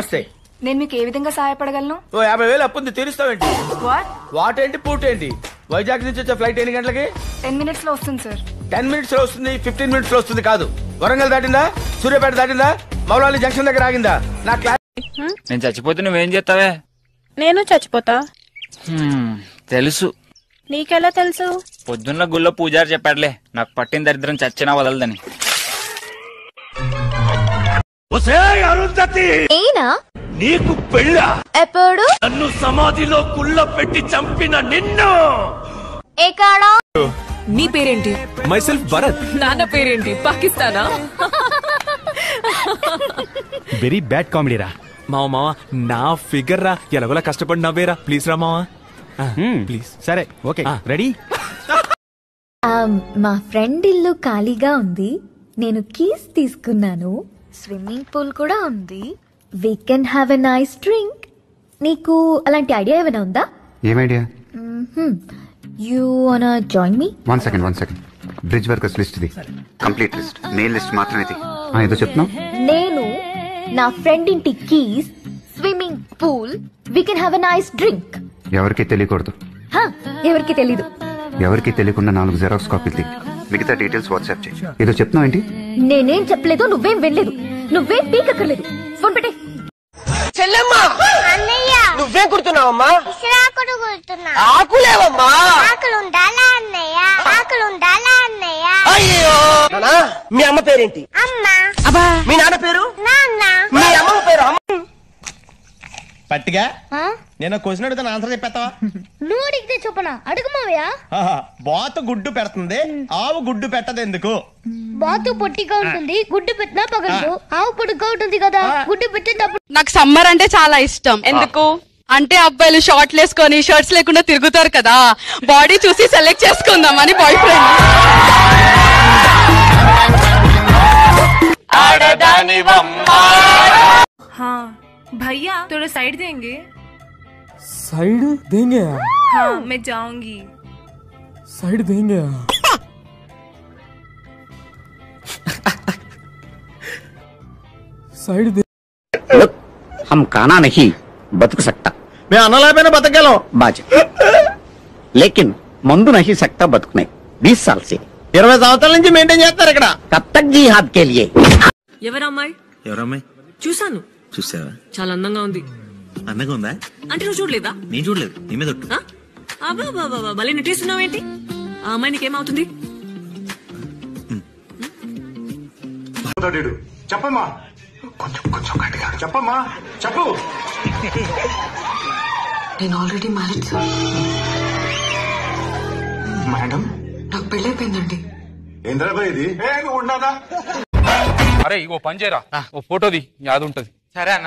నమస్తే నేను మీకు ఏ విధంగా సహాయపడగలను ఓ యాభై వేలు అప్పుంది తీరుస్తావేంటి వాట్ వాట్ ఏంటి పూట ఏంటి వైజాగ్ నుంచి వచ్చే ఫ్లైట్ ఎన్ని గంటలకి టెన్ మినిట్స్ లో వస్తుంది సార్ టెన్ మినిట్స్ లో వస్తుంది ఫిఫ్టీన్ మినిట్స్ లో వస్తుంది కాదు వరంగల్ దాటిందా సూర్యాపేట దాటిందా మౌలాలి జంక్షన్ దగ్గర ఆగిందా నా క్లాస్ నేను చచ్చిపోతే నువ్వేం చేస్తావే నేను చచ్చిపోతా హ్మ్, తెలుసు నీకెలా తెలుసు పొద్దున్న గుళ్ళో పూజారి చెప్పాడులే నాకు పట్టిన దరిద్రం చచ్చినా వదలదని నేనా నీకు పెళ్ళ ఎప్పుడు నన్ను సమాధిలో కుళ్ళ పెట్టి చంపిన నిన్ను ఎక్కడా నీ పేరేంటి మై సెల్ఫ్ భరత్ నాన్న పేరేంటి పాకిస్తానా వెరీ బ్యాడ్ కామెడీ రా మావ మావ నా ఫిగర్ రా ఎలాగోలా కష్టపడి నవ్వేరా ప్లీజ్ రా మావా ప్లీజ్ సరే ఓకే రెడీ మా ఫ్రెండ్ ఇల్లు ఖాళీగా ఉంది నేను కీస్ తీసుకున్నాను స్విమ్మింగ్ పూల్ కూడా ఉంది we can have a nice drink నీకు అలాంటి ఐడియా ఏమైనా ఉందా ఏం idea you wanna join me one second one second bridge workers list ఇది కంప్లీట్ లిస్ట్ మెయిన్ లిస్ట్ మాత్రమే ఇది ఆ, ఏదో చెప్తున్నావు నేను నా ఫ్రెండ్ ఇంటి keys swimming pool we can have a nice drink ఎవరికి తెలియకూడదు ఎవరికి తెలీదు ఎవరికి తెలియకుండా నాలుగు జెరాక్స్ కాపీలు తీ మిగతా డీటెయిల్స్ వాట్సాప్ చేయి ఏదో చెప్తున్నావు ఏంటి నేనేం చెప్పలేదు నువ్వేం వెళ్ళలేదు నువ్వేం పీకక్కర్లేదు ఫోన్ పెట్టే చెల్లెమ్మా అన్నయ్య నువ్వేం కుడుతున్నావమ్మా ఇసురాకుడు కొడుతున్నా ఆకులేవమ్మా ఆకులు ఉండాలా అన్నయ్య ఆకులు ఉండాలా అన్నయ్య అయ్యో నానా మీ అమ్మ పేరేంటి అమ్మ మీ నాన్న పేరు నాన్న మీ అమ్మ పేరు అమ్మ పట్టిగా నేను క్వశ్చన్ అడుగుతాను ఆన్సర్ చెప్పేస్తావా నువ్వు అడిగితే చెప్పనా అడుగు మావయ్య ఆహా, బాతు గుడ్డు పెడుతుంది ఆవు గుడ్డు పెట్టదు ఎందుకు బాతు పొట్టిగా ఉంటుంది గుడ్డు పెట్టినా పగలదు ఆవు పొడుగ్గా ఉంటుంది కదా గుడ్డు పెట్టేటప్పుడు నాకు సమ్మర్ అంటే చాలా ఇష్టం ఎందుకు అంటే అబ్బాయిలు షార్ట్లు వేసుకొని షర్ట్స్ లేకుండా తిరుగుతారు కదా బాడీ చూసి సెలెక్ట్ చేసుకుందామని బాయ్ ఫ్రెండ్ हाँ भैया थोड़ा साइड देंगे साइड देंगे यार हाँ मैं जाऊंगी साइड देंगे यार साइड दे हम खाना नहीं बतक सकता మేము అన్నలేకపోయినా బతకగలం बाज लेकिन मंदू नहीं सकता बतकने बीस साल से ఇరవై సంవత్సరాల నుంచి మెయింటైన్ చేస్తారు ఇక్కడ कब तक जी हाथ के लिए ఎవరమ్మాయి ఎవరమ్మాయి చూసాను చూసావా చాలా అందంగా ఉంది అందంగా ఉందా అంటే నువ్వు చూడలేదా నేను చూడలేదు నీ మీద ఒట్టు. అబ్బా బాబా భలే నటిస్తున్నావేంటి ఆ అమ్మాయి నీకేమవుతుంది చెప్పమ్మా కొంచెం కొంచెం గట్టిగా చెప్పమ్మా చెప్పు నేను ఆల్రెడీ మ్యారేజ్ సార్ మేడం నాకు పెళ్ళైపోయిందండి ఏంద్రా ఇది ఉండదా అరే ఇగో పని చేయరా ఓ ఫోటోది యాది ఉంటది సరే అన్న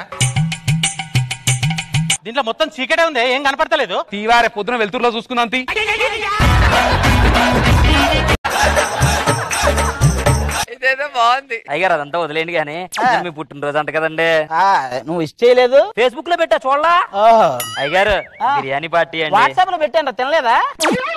దీంట్లో మొత్తం చీకటే ఉంది ఏం కనపడతలేదు తీవారే పొద్దున వెళ్తురులో చూసుకుందాం తీ ఇదేదో బాగుంది అయ్యారు అదంతా వదిలేండి గానీ ఇది మీ పుట్టినరోజు అంట కదండి నువ్వు ఇష్ట చేయలేదు ఫేస్బుక్ లో పెట్టా చూడలా అయ్యారు బిర్యానీ పార్టీ అండి వాట్సాప్ లో పెట్టాను తినలేదా